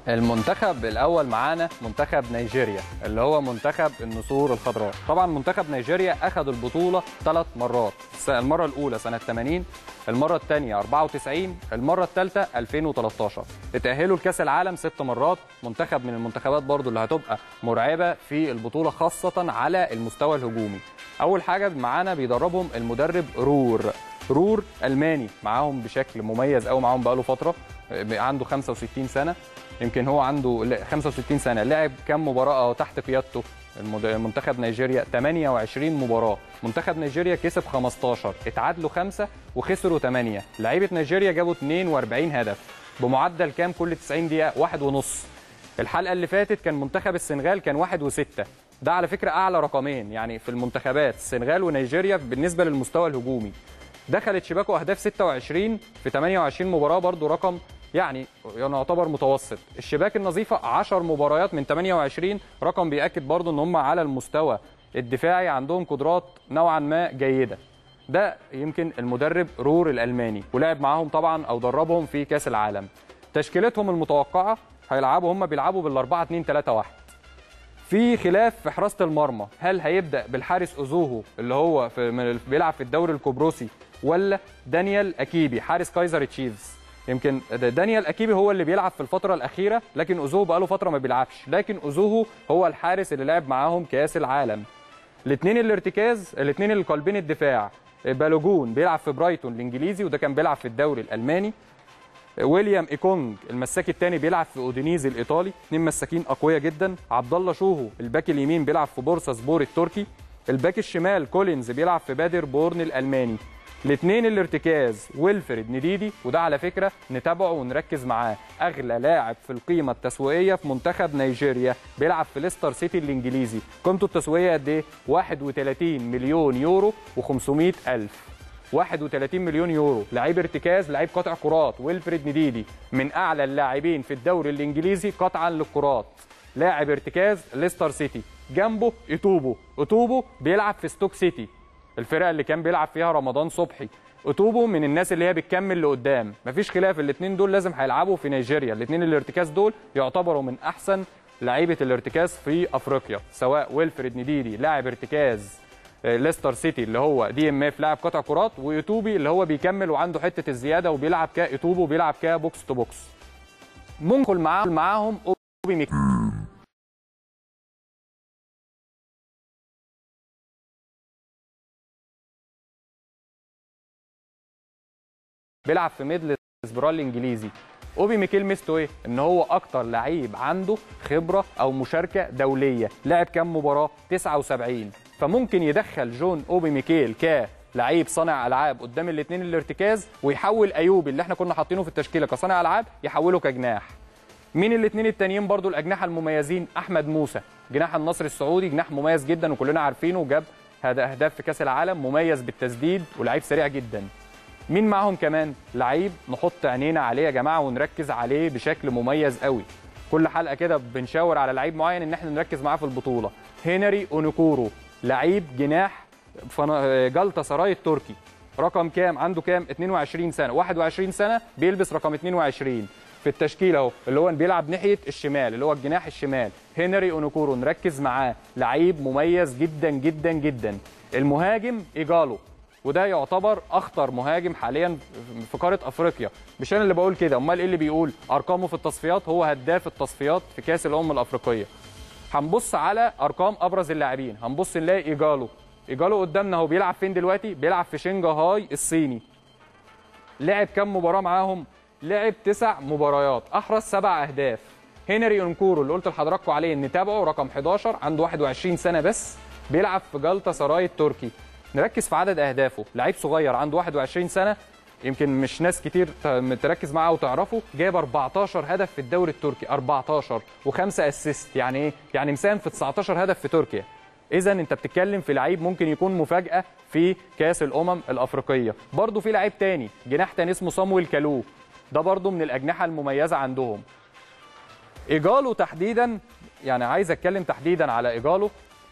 المنتخب الاول معانا منتخب نيجيريا اللي هو منتخب النسور الخضراء طبعا منتخب نيجيريا اخذ البطوله ثلاث مرات المره الاولى سنه 80 المره الثانيه 94 المره الثالثه 2013 اتاهلوا لكاس العالم ست مرات منتخب من المنتخبات برضو اللي هتبقى مرعبه في البطوله خاصه على المستوى الهجومي اول حاجه معانا بيدربهم المدرب رور رور الماني معاهم بشكل مميز قوي معاهم بقاله فتره عنده 65 سنه يمكن هو عنده 65 سنه لعب كام مباراه تحت قيادته منتخب نيجيريا 28 مباراه منتخب نيجيريا كسب 15 اتعادلوا 5 وخسروا 8 لعيبه نيجيريا جابوا 42 هدف بمعدل كام كل 90 دقيقه واحد ونص الحلقه اللي فاتت كان منتخب السنغال كان واحد وستة ده على فكره اعلى رقمين يعني في المنتخبات السنغال ونيجيريا بالنسبه للمستوى الهجومي دخلت شباكه اهداف 26 في 28 مباراه برضو رقم يعني يعتبر متوسط الشباك النظيفه 10 مباريات من 28 رقم بياكد برضو ان هم على المستوى الدفاعي عندهم قدرات نوعا ما جيده ده يمكن المدرب رور الالماني ولعب معاهم طبعا او دربهم في كاس العالم تشكيلتهم المتوقعه هيلعبوا هم بيلعبوا بال 4 2 3 1 في خلاف في حراسه المرمى هل هيبدا بالحارس اوزوهو اللي هو في بيلعب في الدوري القبرصي ولا دانيال اكيبي حارس كايزر تشيفز يمكن دانيال اكيبي هو اللي بيلعب في الفتره الاخيره لكن اوزوهو بقاله فتره ما بيلعبش لكن اوزوهو هو الحارس اللي لعب معاهم كاس العالم الاثنين الارتكاز الاثنين اللي قلبين الدفاع بالوجون بيلعب في برايتون الانجليزي وده كان بيلعب في الدوري الالماني ويليام ايكونج المساك الثاني بيلعب في اودينيز الايطالي اثنين مساكين اقوياء جدا عبد الله شوهو الباك اليمين بيلعب في بورصه سبور التركي الباك الشمال كولينز بيلعب في بادر بورن الالماني الاثنين الارتكاز ويلفريد نديدي وده على فكره نتابعه ونركز معاه اغلى لاعب في القيمه التسويقيه في منتخب نيجيريا بيلعب في ليستر سيتي الانجليزي قيمته التسويقيه قد ايه 31 مليون يورو و500 الف 31 مليون يورو لعيب ارتكاز لعيب قطع كرات ويلفريد نديدي من اعلى اللاعبين في الدوري الانجليزي قطعا للكرات لاعب ارتكاز ليستر سيتي جنبه اتوبو اتوبو بيلعب في ستوك سيتي الفرقه اللي كان بيلعب فيها رمضان صبحي اتوبو من الناس اللي هي بتكمل لقدام مفيش خلاف الاثنين دول لازم هيلعبوا في نيجيريا الاثنين الارتكاز دول يعتبروا من احسن لعيبه الارتكاز في افريقيا سواء ويلفريد نديدي لاعب ارتكاز ليستر سيتي اللي هو دي ام اف لاعب قطع كرات ويوتوبي اللي هو بيكمل وعنده حته الزياده وبيلعب كايتوبو بيلعب كبوكس تو بوكس ممكن معاهم معاهم اوبي ميك بيلعب في ميدل سبرال الانجليزي اوبي ميكيل ميزته ايه؟ ان هو اكتر لعيب عنده خبره او مشاركه دوليه، لعب كام مباراه؟ 79 فممكن يدخل جون اوبي ميكيل كلعيب صانع العاب قدام الاثنين الارتكاز ويحول ايوبي اللي احنا كنا حاطينه في التشكيله كصانع العاب يحوله كجناح. مين الاثنين التانيين برضو الاجنحه المميزين؟ احمد موسى جناح النصر السعودي جناح مميز جدا وكلنا عارفينه وجاب اهداف في كاس العالم مميز بالتسديد ولعيب سريع جدا. مين معاهم كمان لعيب نحط عينينا عليه يا جماعه ونركز عليه بشكل مميز قوي كل حلقه كده بنشاور على لعيب معين ان احنا نركز معاه في البطوله هنري اونيكورو لعيب جناح جلطه سراي التركي رقم كام عنده كام 22 سنه 21 سنه بيلبس رقم 22 في التشكيل اهو اللي هو بيلعب ناحيه الشمال اللي هو الجناح الشمال هنري اونيكورو نركز معاه لعيب مميز جدا جدا جدا المهاجم ايجالو وده يعتبر اخطر مهاجم حاليا في قاره افريقيا مش انا اللي بقول كده امال ايه اللي بيقول ارقامه في التصفيات هو هداف التصفيات في كاس الامم الافريقيه هنبص على ارقام ابرز اللاعبين هنبص نلاقي ايجالو ايجالو قدامنا هو بيلعب فين دلوقتي بيلعب في شنغهاي الصيني لعب كام مباراه معاهم لعب تسع مباريات احرز سبع اهداف هنري انكورو اللي قلت لحضراتكم عليه نتابعه رقم 11 عنده 21 سنه بس بيلعب في جلطه سراي التركي نركز في عدد اهدافه لعيب صغير عنده 21 سنه يمكن مش ناس كتير تركز معاه وتعرفه جايب 14 هدف في الدوري التركي 14 وخمسه اسيست يعني ايه يعني مساهم في 19 هدف في تركيا اذا انت بتتكلم في لعيب ممكن يكون مفاجاه في كاس الامم الافريقيه برضه في لعيب تاني جناح تاني اسمه صامويل كالو ده برضه من الاجنحه المميزه عندهم ايجالو تحديدا يعني عايز اتكلم تحديدا على ايجالو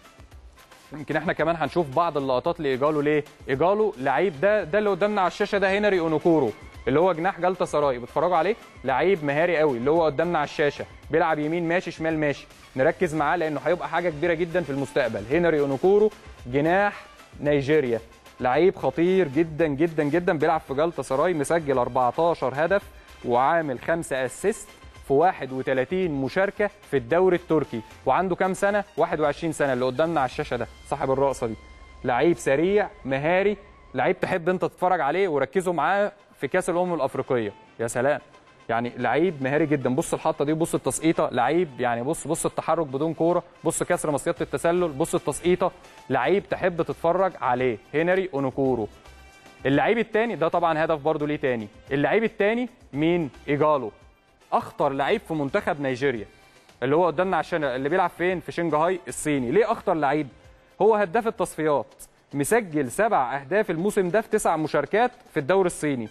يمكن احنا كمان هنشوف بعض اللقطات لايجالو ليه ايجالو لعيب ده ده اللي قدامنا على الشاشه ده هنري اونوكورو اللي هو جناح جلطه سراي بتتفرجوا عليه لعيب مهاري قوي اللي هو قدامنا على الشاشه بيلعب يمين ماشي شمال ماشي نركز معاه لانه هيبقى حاجه كبيره جدا في المستقبل هنري اونوكورو جناح نيجيريا لعيب خطير جدا جدا جدا بيلعب في جلطه سراي مسجل 14 هدف وعامل 5 اسيست في 31 مشاركه في الدوري التركي وعنده كام سنه 21 سنه اللي قدامنا على الشاشه ده صاحب الرقصه دي لعيب سريع مهاري لعيب تحب انت تتفرج عليه وركزوا معاه في كاس الامم الافريقيه يا سلام يعني لعيب مهاري جدا بص الحطه دي بص التسقيطه لعيب يعني بص بص التحرك بدون كوره بص كسر مصيده التسلل بص التسقيطه لعيب تحب تتفرج عليه هنري اونوكورو اللعيب الثاني ده طبعا هدف برضه ليه تاني اللعيب الثاني مين ايجالو اخطر لعيب في منتخب نيجيريا اللي هو قدامنا عشان اللي بيلعب فين في شنغهاي الصيني ليه اخطر لعيب هو هداف التصفيات مسجل سبع اهداف الموسم ده في تسع مشاركات في الدوري الصيني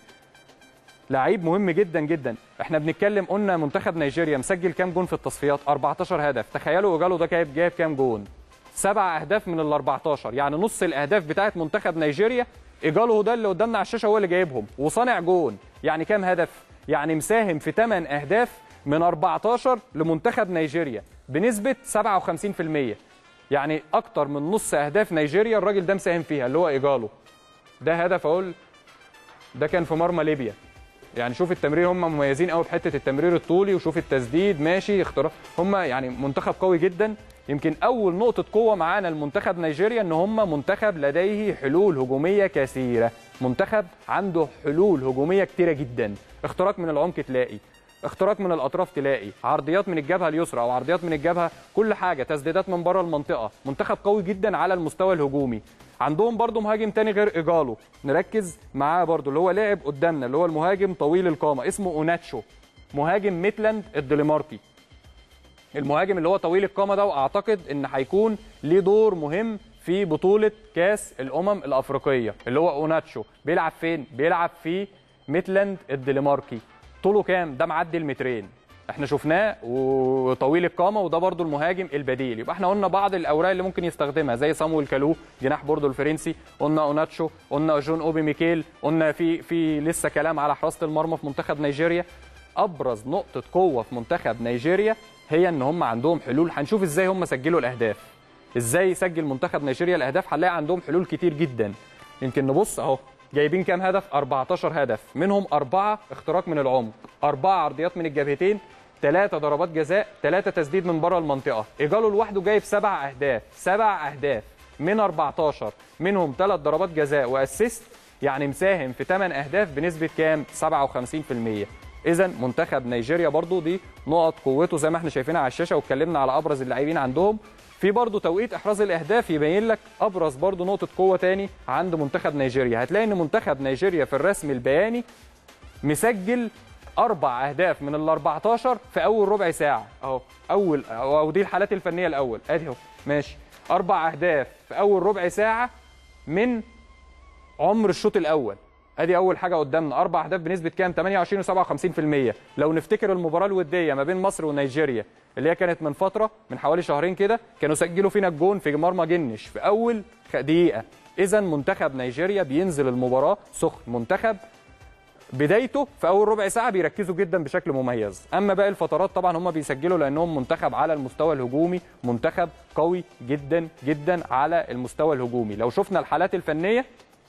لعيب مهم جدا جدا احنا بنتكلم قلنا منتخب نيجيريا مسجل كام جون في التصفيات 14 هدف تخيلوا ايجالو ده جايب جايب كام جون سبع اهداف من ال 14 يعني نص الاهداف بتاعت منتخب نيجيريا ايجالو ده اللي قدامنا على الشاشه هو اللي جايبهم وصانع جون يعني كام هدف يعني مساهم في 8 اهداف من 14 لمنتخب نيجيريا بنسبه 57% يعني اكتر من نص اهداف نيجيريا الراجل ده مساهم فيها اللي هو ايجالو ده هدف اقول ده كان في مرمى ليبيا يعني شوف التمرير هم مميزين قوي بحته التمرير الطولي وشوف التسديد ماشي اختراق هم يعني منتخب قوي جدا يمكن اول نقطه قوه معانا المنتخب نيجيريا ان هم منتخب لديه حلول هجوميه كثيره منتخب عنده حلول هجوميه كتيره جدا اختراق من العمق تلاقي اختراق من الاطراف تلاقي عرضيات من الجبهه اليسرى او عرضيات من الجبهه كل حاجه تسديدات من بره المنطقه منتخب قوي جدا على المستوى الهجومي عندهم برضو مهاجم تاني غير ايجالو نركز معاه برضو اللي هو لاعب قدامنا اللي هو المهاجم طويل القامه اسمه اوناتشو مهاجم ميتلاند الدنماركي المهاجم اللي هو طويل القامه ده واعتقد ان هيكون ليه دور مهم في بطوله كاس الامم الافريقيه اللي هو اوناتشو بيلعب فين بيلعب في ميتلاند الدنماركي طوله كام ده معدي المترين احنا شفناه وطويل القامه وده برضو المهاجم البديل يبقى احنا قلنا بعض الاوراق اللي ممكن يستخدمها زي صامويل كالو جناح بوردو الفرنسي قلنا اوناتشو قلنا جون اوبي ميكيل قلنا في في لسه كلام على حراسه المرمى في منتخب نيجيريا ابرز نقطه قوه في منتخب نيجيريا هي ان هم عندهم حلول هنشوف ازاي هم سجلوا الاهداف ازاي يسجل منتخب نيجيريا الاهداف هنلاقي عندهم حلول كتير جدا يمكن نبص اهو جايبين كام هدف 14 هدف منهم أربعة اختراق من العمق أربعة عرضيات من الجبهتين ثلاثة ضربات جزاء ثلاثة تسديد من بره المنطقة إيجالو لوحده جايب سبع أهداف سبع أهداف من 14 منهم ثلاث ضربات جزاء وأسيست يعني مساهم في 8 أهداف بنسبة كام 57% إذا منتخب نيجيريا برضو دي نقط قوته زي ما احنا شايفينها على الشاشة واتكلمنا على أبرز اللاعبين عندهم في برضه توقيت احراز الاهداف يبين لك ابرز برضه نقطه قوه تاني عند منتخب نيجيريا هتلاقي ان منتخب نيجيريا في الرسم البياني مسجل اربع اهداف من ال 14 في اول ربع ساعه اهو اول او دي الحالات الفنيه الاول ادي اهو ماشي اربع اهداف في اول ربع ساعه من عمر الشوط الاول ادي اول حاجه قدامنا اربع اهداف بنسبه كام 28 و57% لو نفتكر المباراه الوديه ما بين مصر ونيجيريا اللي هي كانت من فتره من حوالي شهرين كده كانوا سجلوا فينا الجون في مرمى جنش في اول دقيقه اذا منتخب نيجيريا بينزل المباراه سخن منتخب بدايته في اول ربع ساعه بيركزوا جدا بشكل مميز اما باقي الفترات طبعا هم بيسجلوا لانهم منتخب على المستوى الهجومي منتخب قوي جدا جدا على المستوى الهجومي لو شفنا الحالات الفنيه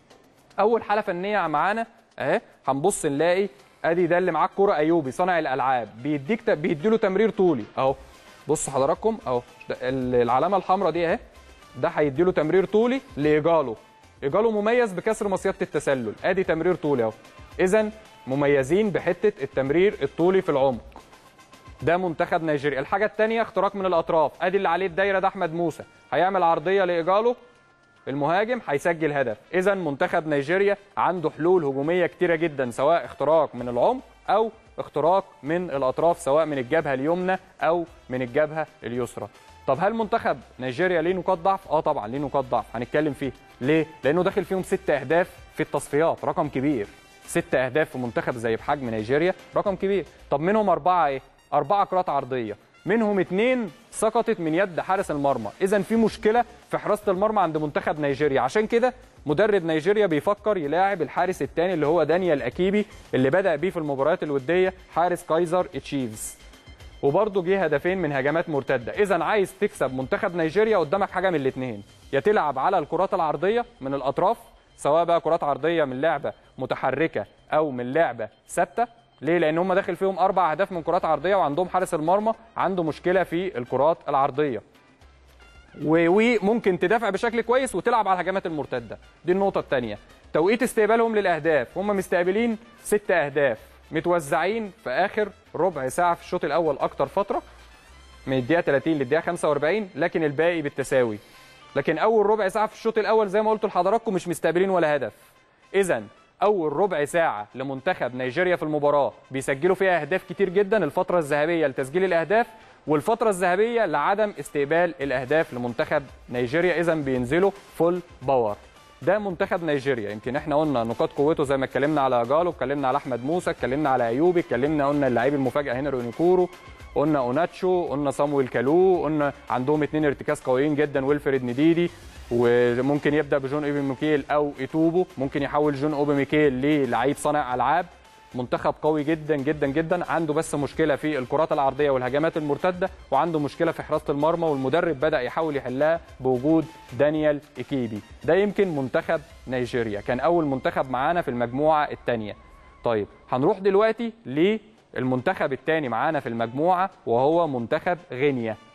اول حاله فنيه معانا اهي هنبص نلاقي ادي ده اللي معاه الكوره ايوبي صانع الالعاب بيديك بيديله تمرير طولي اهو بص حضراتكم اهو العلامه الحمراء دي اهي ده هيديله تمرير طولي لايجالو ايجالو مميز بكسر مصيده التسلل ادي تمرير طولي اهو اذا مميزين بحته التمرير الطولي في العمق ده منتخب نيجيريا الحاجه الثانيه اختراق من الاطراف ادي اللي عليه الدايره ده احمد موسى هيعمل عرضيه لايجالو المهاجم هيسجل هدف اذا منتخب نيجيريا عنده حلول هجوميه كتيره جدا سواء اختراق من العمق او اختراق من الاطراف سواء من الجبهه اليمنى او من الجبهه اليسرى طب هل منتخب نيجيريا ليه نقاط ضعف اه طبعا ليه نقاط ضعف هنتكلم فيه ليه لانه داخل فيهم ست اهداف في التصفيات رقم كبير ست اهداف في منتخب زي بحجم نيجيريا رقم كبير طب منهم اربعه ايه اربعه كرات عرضيه منهم اتنين سقطت من يد حارس المرمى اذا في مشكله في حراسه المرمى عند منتخب نيجيريا عشان كده مدرب نيجيريا بيفكر يلاعب الحارس الثاني اللي هو دانيال اكيبي اللي بدا بيه في المباريات الوديه حارس كايزر تشيفز وبرضه جه هدفين من هجمات مرتده اذا عايز تكسب منتخب نيجيريا قدامك حاجه من الاثنين يا تلعب على الكرات العرضيه من الاطراف سواء بقى كرات عرضيه من لعبه متحركه او من لعبه ثابته ليه لان هم داخل فيهم اربع اهداف من كرات عرضيه وعندهم حارس المرمى عنده مشكله في الكرات العرضيه وممكن تدافع بشكل كويس وتلعب على الهجمات المرتده دي النقطه الثانيه توقيت استقبالهم للاهداف هم مستقبلين ست اهداف متوزعين في اخر ربع ساعه في الشوط الاول اكتر فتره من الدقيقه 30 للدقيقه 45 لكن الباقي بالتساوي لكن اول ربع ساعه في الشوط الاول زي ما قلت لحضراتكم مش مستقبلين ولا هدف اذا اول ربع ساعه لمنتخب نيجيريا في المباراه بيسجلوا فيها اهداف كتير جدا الفتره الذهبيه لتسجيل الاهداف والفتره الذهبيه لعدم استقبال الاهداف لمنتخب نيجيريا اذا بينزلوا فول باور ده منتخب نيجيريا يمكن احنا قلنا نقاط قوته زي ما اتكلمنا على جالو اتكلمنا على احمد موسى اتكلمنا على ايوبي اتكلمنا قلنا اللعيب المفاجاه هنري اونيكورو قلنا اوناتشو قلنا صامويل كالو قلنا عندهم اثنين ارتكاز قويين جدا ويلفريد نديدي وممكن يبدا بجون اوبي ميكيل او ايتوبو ممكن يحول جون اوبي ميكيل للعيب صانع العاب منتخب قوي جدا جدا جدا عنده بس مشكله في الكرات العرضيه والهجمات المرتده وعنده مشكله في حراسه المرمى والمدرب بدا يحاول يحلها بوجود دانيال اكيبي ده يمكن منتخب نيجيريا كان اول منتخب معانا في المجموعه الثانيه طيب هنروح دلوقتي للمنتخب الثاني معانا في المجموعه وهو منتخب غينيا